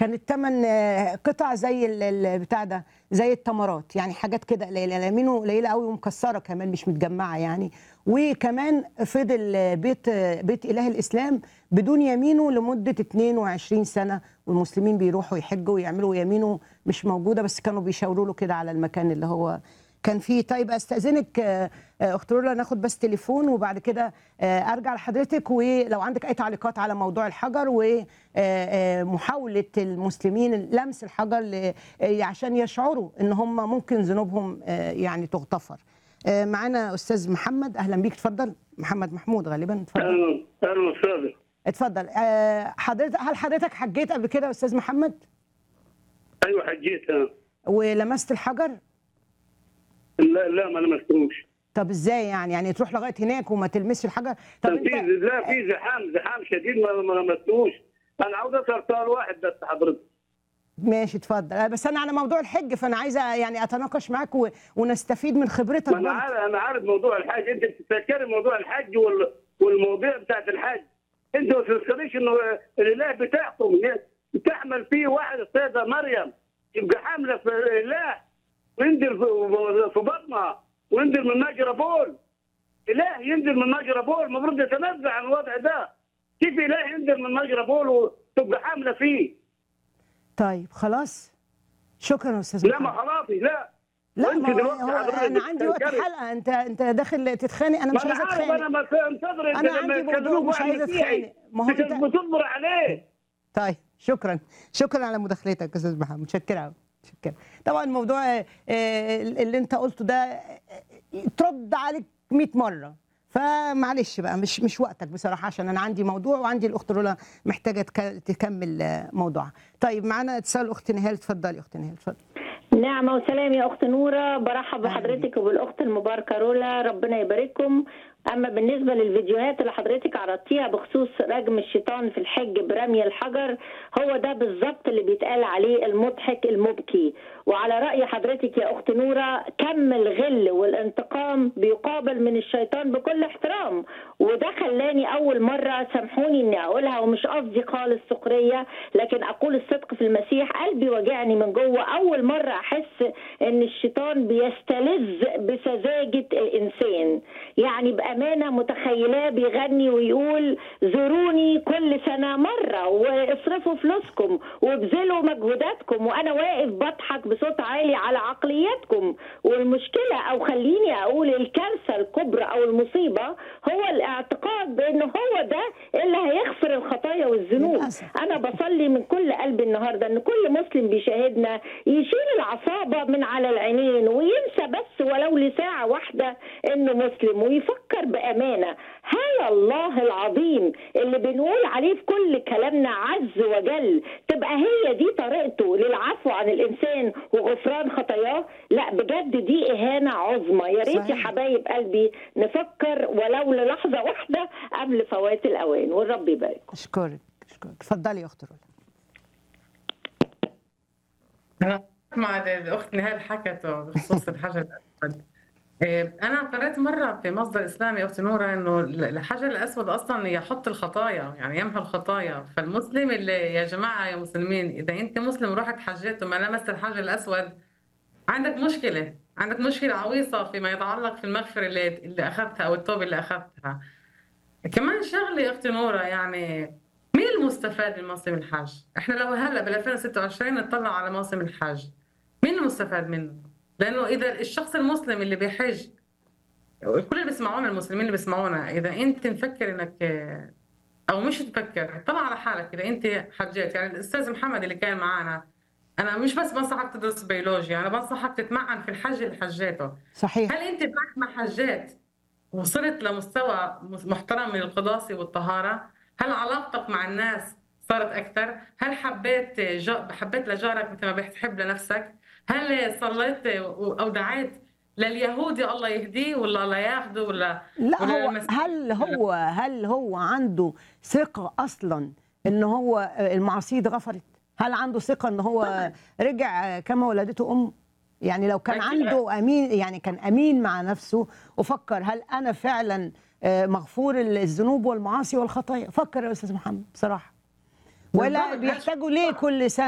كانت تمن آه، قطع زي ال- ال- بتاع ده زي التمرات يعني حاجات كده قليله اليمينه قليله قوي ومكسره كمان مش متجمعه يعني وكمان فضل آه، بيت آه، بيت اله الاسلام بدون يمينه لمده 22 سنه والمسلمين بيروحوا يحجوا ويعملوا يمينه مش موجوده بس كانوا بيشاوروا له كده على المكان اللي هو كان فيه طيب استاذنك آه، آه، اخت رولا ناخد بس تليفون وبعد كده آه، ارجع لحضرتك ولو عندك اي تعليقات على موضوع الحجر ومحاوله المسلمين لمس الحجر ل- آه، عشان يشعروا ان هم ممكن ذنوبهم آه، يعني تغتفر آه، معانا استاذ محمد اهلا بيك اتفضل محمد محمود غالبا اتفضل اهلا اهلا استاذ اتفضل آه، حضرتك هل حضرتك حجيت قبل كده يا استاذ محمد ايوه حجيت أنا. ولمست الحجر لا لا ما لمستوش طب ازاي يعني يعني تروح لغايه هناك وما تلمسش الحجر طب كان في انت لا في زحام زحام شديد ما ما لمستوش انا عاوز اسال سؤال واحد بس حضرتك ماشي اتفضل آه، بس انا على موضوع الحج فانا عايزه يعني اتناقش معاك و... ونستفيد من خبرتك ما انا برضه. عارف انا عارف موضوع الحج انت بتتذكري موضوع الحج وال... والمواضيع بتاعت الحج انت ما تذكريش انه الاله بتاعكم بتحمل فيه واحد السيده مريم تبقى حامله في الاله وينزل في- في بطنها وينزل من مجرى بول اله ينزل من مجرى بول المفروض يتنزع عن الوضع ده كيف اله ينزل من مجرى بول وتبقى حامله فيه طيب خلاص شكرا يا استاذ لا ما محمد. خلاص لا لا وانت ما هو دلوقتي هو حضرتك انا عندي وقت بتتذكري. حلقه انت انت داخل تتخانق انا ما مش انا عايزه عارف انا اتخانق ما انتظر أنا عندي موضوع مش عايزة أتخانق. ما هو انت أنت- بتصبر عليه طيب شكرا شكرا على مداخلتك يا استاذ محمد متشكره قوي متشكره طبعا الموضوع آه، آه، اللي انت قلته ده آه، ترد عليك 100 مره فمعلش بقى مش مش وقتك بصراحه عشان انا عندي موضوع وعندي الاخت رولا محتاجه تك- تكمل آه، موضوعها طيب معانا اتصال اخت نهال اتفضلي اخت نهال اتفضلي نعمة وسلام يا أخت نورة برحب بحضرتك وبالأخت المباركة رولا ربنا يبارككم أما بالنسبة للفيديوهات اللي حضرتك عرضتيها بخصوص رجم الشيطان في الحج برمي الحجر هو ده بالظبط اللي بيتقال عليه المضحك المبكي وعلى رأي حضرتك يا أخت نورة كم الغل والانتقام بيقابل من الشيطان بكل احترام وده خلاني أول مرة سامحوني إني أقولها ومش قصدي خالص سخرية لكن أقول الصدق في المسيح قلبي وجعني من جوه أول مرة أحس إن الشيطان بيستلذ بسذاجة الإنسان يعني بأمانة متخيلاه بيغني ويقول زوروني كل سنة مرة واصرفوا فلوسكم وابذلوا مجهوداتكم وأنا واقف بضحك بصوت عالي على عقلياتكم والمشكلة أو خليني أقول الكارثة الكبرى أو المصيبة هو الاعتقاد بأنه هو ده اللي هيغفر الخطايا والذنوب للأسف. انا بصلي من كل قلبي النهارده ان كل مسلم بيشاهدنا يشيل العصابه من على العينين وينسى بس ولو لساعه واحده انه مسلم ويفكر بامانه هل الله العظيم اللي بنقول عليه في كل كلامنا عز وجل تبقى هي دي طريقته للعفو عن الانسان وغفران خطاياه لا بجد دي اهانه عظمى يا ريت يا صحيح. حبايب قلبي نفكر ولو للحظه واحده قبل فوات الاوان والرب يبارك اشكرك اشكرك اتفضلي يا اخت رولا أنا مع الأخت نهال حكته بخصوص الحجر الأسود إيه، أنا قرأت مرة في مصدر إسلامي أخت نورة إنه الحجر الأسود أصلا يحط الخطايا يعني يمحو الخطايا فالمسلم اللي يا جماعة يا مسلمين إذا أنت مسلم ورحت حجيت وما لمست الحجر الأسود عندك مشكلة عندك مشكلة عويصة فيما يتعلق في المغفرة اللي اللي أخذتها أو التوبة اللي أخذتها كمان شغلة يا أختي نورة يعني مين المستفاد من موسم الحج؟ احنا لو هلا بال 2026 نطلع على موسم الحج مين المستفاد منه؟ لانه اذا الشخص المسلم اللي بيحج كل اللي بيسمعونا المسلمين اللي بيسمعونا اذا انت مفكر انك او مش تفكر طلع على حالك اذا انت حجيت يعني الاستاذ محمد اللي كان معنا انا مش بس بنصحك تدرس بيولوجيا انا بنصحك تتمعن في الحج اللي حجيته صحيح هل انت بعد ما حجيت وصلت لمستوى محترم من القداسه والطهاره؟ هل علاقتك مع الناس صارت اكثر؟ هل حبيت جا... حبيت لجارك مثل ما بتحب لنفسك؟ هل صليت او دعيت لليهودي الله يهديه ولا الله ياخده ولا لا ولا هو المس- هل هو هل هو عنده ثقة أصلا إن هو المعاصي اتغفرت؟ هل عنده ثقة إن هو رجع كما ولدته أمه؟ يعني لو كان أكيد. عنده أمين يعني كان أمين مع نفسه وفكر هل أنا فعلا آه، مغفور الذنوب والمعاصي والخطايا؟ فكر يا أستاذ محمد بصراحة ولا بالضبط. بيحتاجوا ليه كل سنة